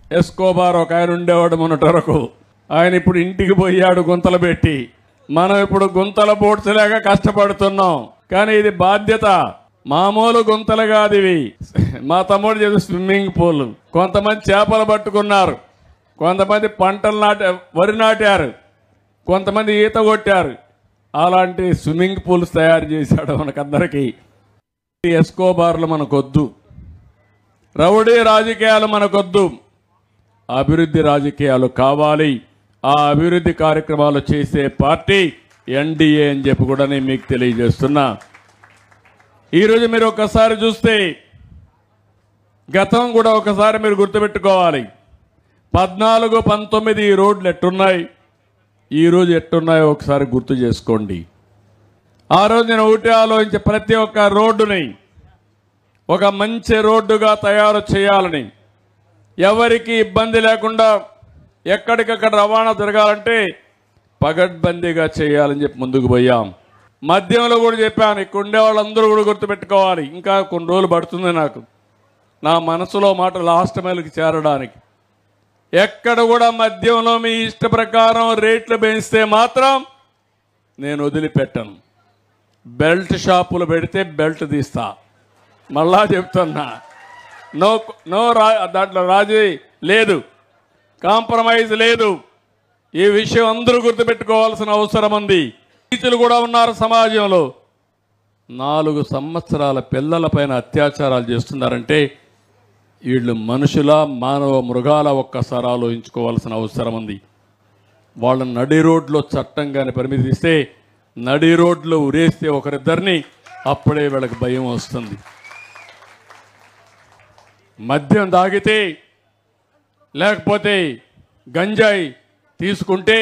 Escobar ఒక ఆయన ఉండేవాడు మొన్నటి వరకు ఆయన ఇప్పుడు ఇంటికి పోయాడు గుంతలు పెట్టి మనం ఇప్పుడు గుంతల బోట్స్లేక కష్టపడుతున్నాం కానీ ఇది బాధ్యత మామూలు గుంతలు కాదు ఇవి మా తమ్ముడు చెప్పి స్విమ్మింగ్ పూల్ కొంతమంది చేపలు పట్టుకున్నారు కొంతమంది పంటలు నాట వరి నాటారు కొంతమంది ఈత కొట్టారు అలాంటి స్విమ్మింగ్ పూల్స్ తయారు చేశాడు మనకందరికీ ఈ ఎస్కోబార్లు మనకొద్దు రౌడీ రాజకీయాలు మనకొద్దు అభివృద్ధి రాజకీయాలు కావాలి ఆ అభివృద్ధి కార్యక్రమాలు చేసే పార్టీ ఎన్డీఏ అని చెప్పి కూడా నేను మీకు తెలియజేస్తున్నా ఈరోజు మీరు ఒకసారి చూస్తే గతం కూడా ఒకసారి మీరు గుర్తుపెట్టుకోవాలి పద్నాలుగు పంతొమ్మిది ఈ రోడ్లు ఎట్టున్నాయి ఈ రోజు ఎట్టున్నాయో ఒకసారి గుర్తు చేసుకోండి ఆ రోజు నేను ఒకటి ఆలోచించి ప్రతి ఒక్క రోడ్డుని ఒక మంచి రోడ్డుగా తయారు చేయాలని ఎవరికి ఇబ్బంది లేకుండా ఎక్కడికక్కడ రవాణా జరగాలంటే పగడ్బందీగా చేయాలని చెప్పి ముందుకు పోయాం మద్యంలో కూడా చెప్పాను ఇక్కడ ఉండే వాళ్ళందరూ కూడా గుర్తుపెట్టుకోవాలి ఇంకా కొన్ని రోజులు పడుతుంది నాకు నా మనసులో మాట లాస్ట్ మైల్కి చేరడానికి ఎక్కడ కూడా మద్యంలో మీ ఇష్ట ప్రకారం రేట్లు పెంచితే మాత్రం నేను వదిలిపెట్టను బెల్ట్ షాపులు పెడితే బెల్ట్ తీస్తా మళ్ళా చెప్తున్నా నో నో రా దాంట్లో రాజీ లేదు కాంప్రమైజ్ లేదు ఈ విషయం అందరూ గుర్తుపెట్టుకోవాల్సిన అవసరం ఉంది టీచర్లు కూడా ఉన్నారు సమాజంలో నాలుగు సంవత్సరాల పిల్లలపైన అత్యాచారాలు చేస్తున్నారంటే వీళ్ళు మనుషుల మానవ మృగాల ఒక్కసారి ఆలోచించుకోవాల్సిన అవసరం ఉంది వాళ్ళ నడి రోడ్లో చట్టం కానీ పరిమితి ఇస్తే నడి రోడ్లో ఉరేస్తే ఒకరిద్దరిని అప్పుడే వీళ్ళకి భయం వస్తుంది మద్యం తాగితే లేకపోతే గంజాయి తీసుకుంటే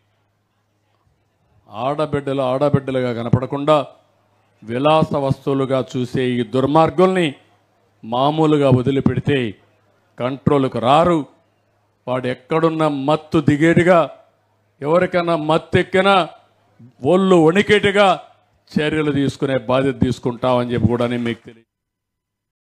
ఆడబిడ్డలు ఆడబిడ్డలుగా కనపడకుండా విలాస వస్తువులుగా చూసే ఈ దుర్మార్గుల్ని మామూలుగా వదిలిపెడితే కంట్రోల్కు రారు వాడు ఎక్కడున్న మత్తు దిగేటిగా ఎవరికైనా మత్తు ఎక్కినా ఒళ్ళు వణికేటిగా చర్యలు తీసుకునే బాధ్యత తీసుకుంటామని చెప్పి కూడా నేను మీకు తెలియ